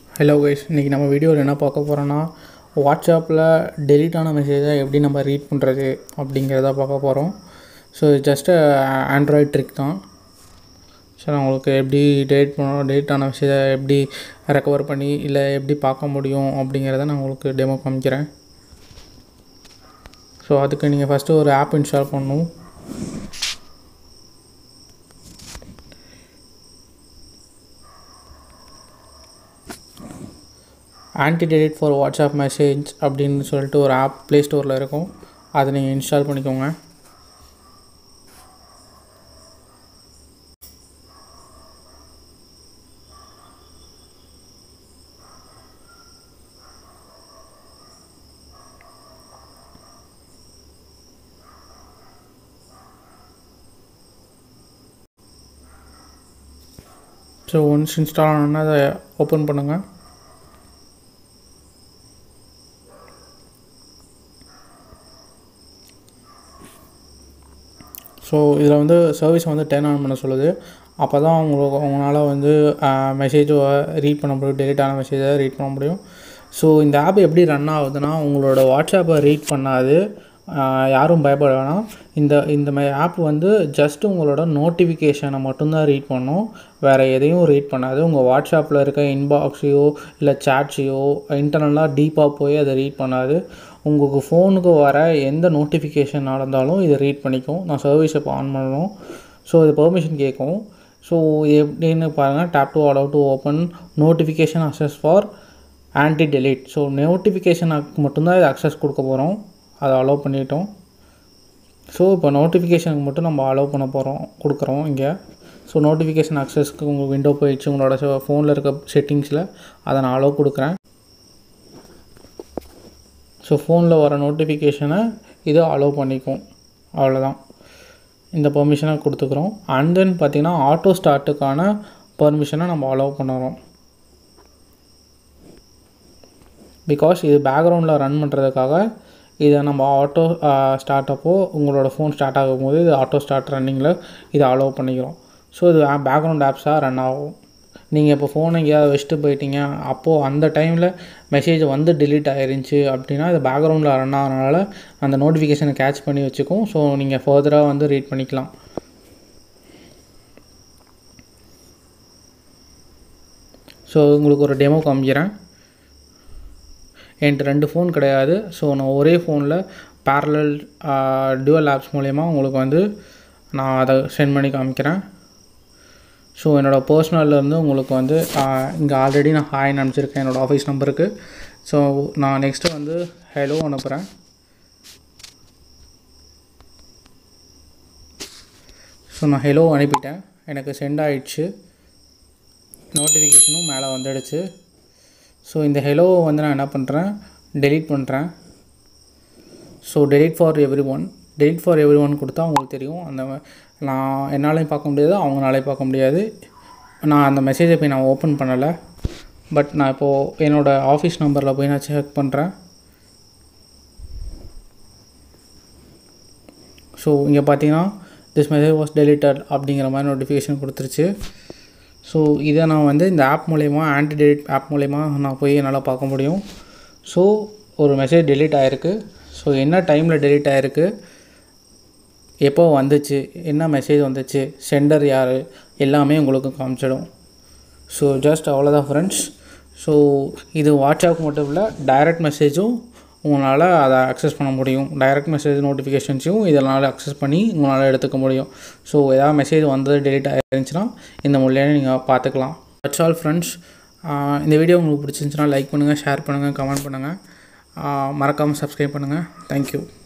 hello guys இன்றைக்கி நம்ம வீடியோவில் என்ன பார்க்க போகிறோன்னா வாட்ஸ்அப்பில் டெலீட் ஆன மெசேஜை எப்படி நம்ம ரீட் பண்ணுறது அப்படிங்கிறத பார்க்க போகிறோம் ஸோ ஜஸ்ட்டு ஆண்ட்ராய்ட் ட்ரிக் தான் ஸோ நான் உங்களுக்கு எப்படி டெலிட் பண்ணணும் டெலிட் ஆன மெசேஜை எப்படி ரெக்கவர் பண்ணி இல்லை எப்படி பார்க்க முடியும் அப்படிங்கிறத நான் உங்களுக்கு டெமோ காமிக்கிறேன் ஸோ அதுக்கு நீங்கள் ஃபஸ்ட்டு ஒரு ஆப் இன்ஸ்டால் பண்ணணும் anti delete for WhatsApp message அப்படின்னு சொல்லிட்டு ஒரு ஆப் ப்ளே ஸ்டோரில் இருக்கும் அதை நீங்கள் இன்ஸ்டால் பண்ணிக்கோங்க ஸோ ஒன்ஸ் இன்ஸ்டால் ஆனோன்னா அதை ஓப்பன் பண்ணுங்கள் ஸோ இதில் வந்து சர்வீஸ் வந்து டேர்ன் ஆன் பண்ண சொல்லுது அப்போ தான் உங்களுக்கு உங்களால் வந்து மெசேஜை ரீட் பண்ண முடியும் டெலிட் ஆன மெசேஜை ரீட் பண்ண முடியும் ஸோ இந்த ஆப் எப்படி ரன் ஆகுதுன்னா உங்களோட வாட்ஸ்அப்பை ரீட் பண்ணாது யாரும் பயப்பட வேணாம் இந்த இந்த மாதிரி ஆப் வந்து ஜஸ்ட் உங்களோட நோட்டிஃபிகேஷனை மட்டும்தான் ரீட் பண்ணும் வேறு எதையும் ரீட் பண்ணாது உங்கள் வாட்ஸ்அப்பில் இருக்க இன்பாக்ஸையோ இல்லை சேட்ஸையோ இன்டர்னலாக டீப்பாக போய் அதை ரீட் பண்ணாது உங்களுக்கு ஃபோனுக்கு வர எந்த நோட்டிஃபிகேஷன் நடந்தாலும் இதை ரீட் பண்ணிக்கும் நான் சர்வீஸ் இப்போ ஆன் பண்ணணும் ஸோ இது பெர்மிஷன் கேட்கும் ஸோ எப்படின்னு பாருங்கள் tap to allow to open notification access for anti delete so நோட்டிஃபிகேஷனுக்கு மட்டும்தான் இது அக்சஸ் கொடுக்க போகிறோம் அதை அலோவ் பண்ணிட்டோம் ஸோ இப்போ நோட்டிஃபிகேஷனுக்கு மட்டும் நம்ம அலோவ் பண்ண போகிறோம் கொடுக்குறோம் இங்கே ஸோ நோட்டிஃபிகேஷன் அக்சஸ்க்கு உங்கள் விண்டோ போயிடுச்சு உங்களோட ஃபோனில் இருக்க செட்டிங்ஸில் அதை நான் அலோவ் கொடுக்குறேன் ஸோ ஃபோனில் வர நோட்டிஃபிகேஷனை இதை அலோவ் பண்ணிக்கும் அவ்வளோதான் இந்த பெர்மிஷனை கொடுத்துக்குறோம் அண்ட் தென் பார்த்திங்கன்னா ஆட்டோ ஸ்டார்ட்டுக்கான பர்மிஷனை நம்ம அலோவ் பண்ணுறோம் பிகாஸ் இது பேக்ரவுண்டில் ரன் பண்ணுறதுக்காக இதை நம்ம ஆட்டோ ஸ்டார்ட் அப்போ உங்களோட ஃபோன் ஸ்டார்ட் ஆகும்போது இது ஆட்டோ ஸ்டார்ட் ரன்னிங்கில் இதை அலோவ் பண்ணிக்கிறோம் ஸோ இது பேக்ரவுண்ட் ஆப்ஸாக ரன் ஆகும் நீங்கள் இப்போ ஃபோனை எங்கேயாவது வச்சுட்டு போயிட்டீங்க அப்போது அந்த டைமில் மெசேஜ் வந்து டிலீட் ஆயிருந்துச்சு அப்படின்னா இது பேக்ரவுண்டில் ரன் ஆகிறனால அந்த நோட்டிஃபிகேஷனை கேட்ச் பண்ணி வச்சுக்கும் ஸோ நீங்கள் ஃபர்தராக வந்து ரீட் பண்ணிக்கலாம் ஸோ உங்களுக்கு ஒரு டெமோ காமிக்கிறேன் என்கிட்ட ரெண்டு ஃபோன் கிடையாது ஸோ நான் ஒரே ஃபோனில் பேரலல் டுவல் ஆப்ஸ் மூலயமா உங்களுக்கு வந்து நான் அதை சென்ட் பண்ணி காமிக்கிறேன் ஸோ என்னோடய பர்சனல்லேருந்து உங்களுக்கு வந்து இங்கே ஆல்ரெடி நான் ஹாய் அனுப்பிச்சிருக்கேன் என்னோடய ஆஃபீஸ் நம்பருக்கு ஸோ நான் நெக்ஸ்ட்டு வந்து ஹலோ அனுப்புகிறேன் ஸோ நான் ஹெலோ அனுப்பிட்டேன் எனக்கு சென்ட் ஆகிடுச்சு நோட்டிஃபிகேஷனும் மேலே வந்துடுச்சு ஸோ இந்த ஹெலோவை வந்து நான் என்ன பண்ணுறேன் டெலீட் பண்ணுறேன் so delete for everyone delete for everyone கொடுத்தா அவங்களுக்கு தெரியும் அந்த நான் என்னாலையும் பார்க்க முடியாது அவங்களாலையும் பார்க்க முடியாது நான் அந்த மெசேஜை போய் நான் ஓப்பன் பண்ணலை பட் நான் இப்போது என்னோடய ஆஃபீஸ் நம்பரில் போய் நான் செக் பண்ணுறேன் ஸோ இங்கே பார்த்தீங்கன்னா திஸ் மெசேஜ் வாஸ் டெலிட்டட் அப்படிங்கிற மாதிரி நோட்டிஃபிகேஷன் கொடுத்துருச்சு ஸோ இதை நான் வந்து இந்த ஆப் மூலயமா ஆன்டி டெலிட் ஆப் மூலயமா நான் போய் என்னால் பார்க்க முடியும் ஸோ ஒரு மெசேஜ் டெலிட் ஆகிருக்கு ஸோ என்ன டைமில் டெலிட் ஆகிருக்கு எப்போ வந்துச்சு என்ன மெசேஜ் வந்துச்சு சென்டர் யார் எல்லாமே உங்களுக்கு காமிச்சிடும் ஸோ ஜஸ்ட் அவ்வளோதான் ஃப்ரெண்ட்ஸ் ஸோ இது வாட்ஸ்அப் மட்டும் இல்லை டைரக்ட் மெசேஜும் உங்களால் அதை அக்சஸ் பண்ண முடியும் டைரக்ட் மெசேஜ் நோட்டிஃபிகேஷன்ஸையும் இதனால் அக்சஸ் பண்ணி உங்களால் எடுத்துக்க முடியும் ஸோ ஏதாவது மெசேஜ் வந்தது டெலிட் ஆகிருந்துச்சுன்னா இந்த மூலியம் நீங்கள் பார்த்துக்கலாம் தட்ஸ் ஆல் ஃப்ரெண்ட்ஸ் இந்த வீடியோ உங்களுக்கு பிடிச்சிருந்துச்சுன்னா லைக் பண்ணுங்கள் ஷேர் பண்ணுங்கள் கமெண்ட் பண்ணுங்கள் மறக்காமல் சப்ஸ்கிரைப் பண்ணுங்கள் தேங்க்யூ